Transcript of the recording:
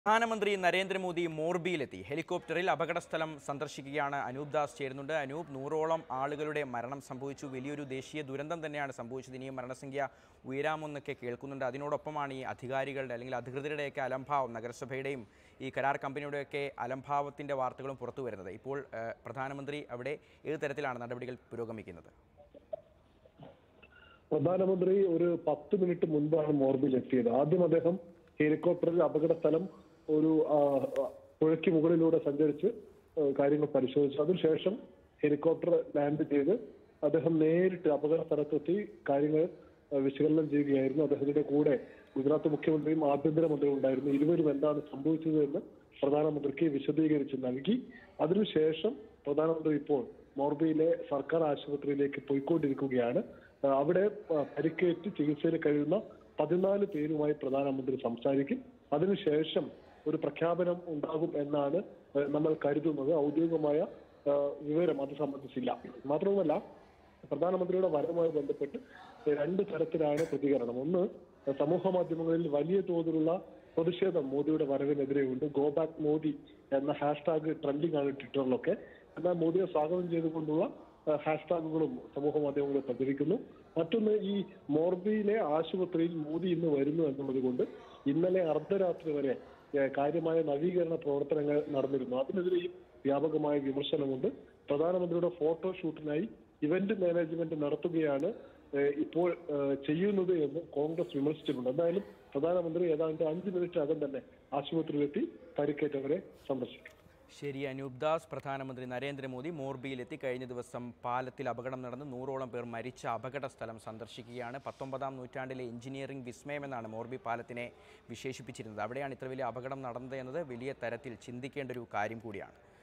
പ്രധാനമന്ത്രി നരേന്ദ്രമോദി മോർബിയിലെത്തി ഹെലികോപ്റ്ററിൽ അപകടസ്ഥലം സന്ദർശിക്കുകയാണ് അനൂപ് ദാസ് ചേരുന്നുണ്ട് അനൂപ് നൂറോളം ആളുകളുടെ മരണം സംഭവിച്ചു വലിയൊരു ദേശീയ ദുരന്തം തന്നെയാണ് സംഭവിച്ചത് ഇനിയും മരണസംഖ്യ ഉയരാമെന്നൊക്കെ കേൾക്കുന്നുണ്ട് അതിനോടൊപ്പമാണ് ഈ അധികാരികളുടെ അല്ലെങ്കിൽ അധികൃതരുടെയൊക്കെ അലംഭാവം നഗരസഭയുടെയും ഈ കരാർ കമ്പനിയുടെയൊക്കെ അലംഭാവത്തിൻ്റെ വാർത്തകളും പുറത്തു വരുന്നത് ഇപ്പോൾ ഏഹ്, പ്രധാനമന്ത്രി അവിടെ ഏത് തരത്തിലാണ് നടപടികൾ പുരോഗമിക്കുന്നത് പ്രധാനമന്ത്രി ഒരു പത്ത് മിനിറ്റ് മുൻപാണ് മോർബിൽ എത്തിയത് ആദ്യം അദ്ദേഹം ഹെലികോപ്റ്ററിൽ അപകട സ്ഥലം ഒരു ആ, ആ, പുഴയ്ക്ക് മുകളിലൂടെ സഞ്ചരിച്ച് ആ, കാര്യങ്ങൾ പരിശോധിച്ചു അതിനുശേഷം ഹെലികോപ്റ്റർ ലാൻഡ് ചെയ്ത് അദ്ദേഹം നേരിട്ട് അപകട സ്ഥലത്തെത്തി കാര്യങ്ങൾ ആ, വിശകലനം ചെയ്യുകയായിരുന്നു അദ്ദേഹത്തിന്റെ കൂടെ ഗുജറാത്ത് മുഖ്യമന്ത്രിയും ആഭ്യന്തരമന്ത്രിയും ഉണ്ടായിരുന്നു ഇരുവരും എന്താണ് സംഭവിച്ചത് എന്ന് പ്രധാനമന്ത്രിക്ക് വിശദീകരിച്ച് നൽകി അതിനുശേഷം പ്രധാനമന്ത്രി ഇപ്പോൾ മോർബിയിലെ സർക്കാർ ആശുപത്രിയിലേക്ക് പോയിക്കൊണ്ടിരിക്കുകയാണ് ആ, അവിടെ ആ, പരിക്കേറ്റ് ചികിത്സയിൽ കഴിയുന്ന പതിനാല് പേരുമായി പ്രധാനമന്ത്രി സംസാരിക്കും അതിനുശേഷം ഒരു പ്രഖ്യാപനം ഉണ്ടാകും എന്നാണ് ആ, നമ്മൾ കരുതുന്നത് ഔദ്യോഗികമായ ആ, വിവരം അത് സംബന്ധിച്ചില്ല മാത്രവുമല്ല പ്രധാനമന്ത്രിയുടെ വരവുമായി ബന്ധപ്പെട്ട് രണ്ട് തരത്തിലാണ് പ്രതികരണം ഒന്ന് സമൂഹ മാധ്യമങ്ങളിൽ വലിയ തോതിലുള്ള പ്രതിഷേധം മോദിയുടെ വരവിനെതിരെയുണ്ട് ഗോ ബാക്ക് മോദി എന്ന ഹാഷ്ടാഗ് ട്രെൻഡിംഗ് ആണ് ട്വിറ്ററിലൊക്കെ എന്നാൽ മോദിയെ സ്വാഗതം ചെയ്തുകൊണ്ടുള്ള ആ, ഹാഷ്ടാഗുകളും സമൂഹ മാധ്യമങ്ങളിൽ പ്രചരിക്കുന്നു മറ്റൊന്ന് ഈ മോർബിയിലെ ആശുപത്രിയിൽ മോദി ഇന്ന് വരുന്നു എന്നുള്ളത് കൊണ്ട് ഇന്നലെ അർദ്ധരാത്രി വരെ ഏ, കാര്യമായ നവീകരണ പ്രവർത്തനങ്ങൾ നടന്നിരുന്നു അതിനെതിരെയും വ്യാപകമായ വിമർശനമുണ്ട് പ്രധാനമന്ത്രിയുടെ ഫോട്ടോഷൂട്ടിനായി ഇവന്റ് മാനേജ്മെന്റ് നടത്തുകയാണ് ഏ, ഇപ്പോൾ ഏ, ചെയ്യുന്നത് എന്ന് കോൺഗ്രസ് വിമർശിച്ചിട്ടുണ്ട് എന്തായാലും പ്രധാനമന്ത്രി ഏതാണ്ട് അഞ്ച് മിനിറ്റ് അകം തന്നെ ആശുപത്രിയിലെത്തി പരിക്കേറ്റവരെ സന്ദർശിക്കും ശരി അനൂപ് ദാസ് പ്രധാനമന്ത്രി നരേന്ദ്രമോദി മോർബിയിലെത്തി കഴിഞ്ഞ ദിവസം പാലത്തിൽ അപകടം നടന്ന് നൂറോളം പേർ മരിച്ച അപകട സ്ഥലം സന്ദർശിക്കുകയാണ് പത്തൊമ്പതാം നൂറ്റാണ്ടിലെ എഞ്ചിനീയറിംഗ് വിസ്മയം എന്നാണ് മോർബി പാലത്തിനെ വിശേഷിപ്പിച്ചിരുന്നത് അവിടെയാണ് ഇത്ര വലിയ അപകടം നടന്നത് എന്നത് വലിയ തരത്തിൽ ചിന്തിക്കേണ്ട ഒരു കാര്യം കൂടിയാണ്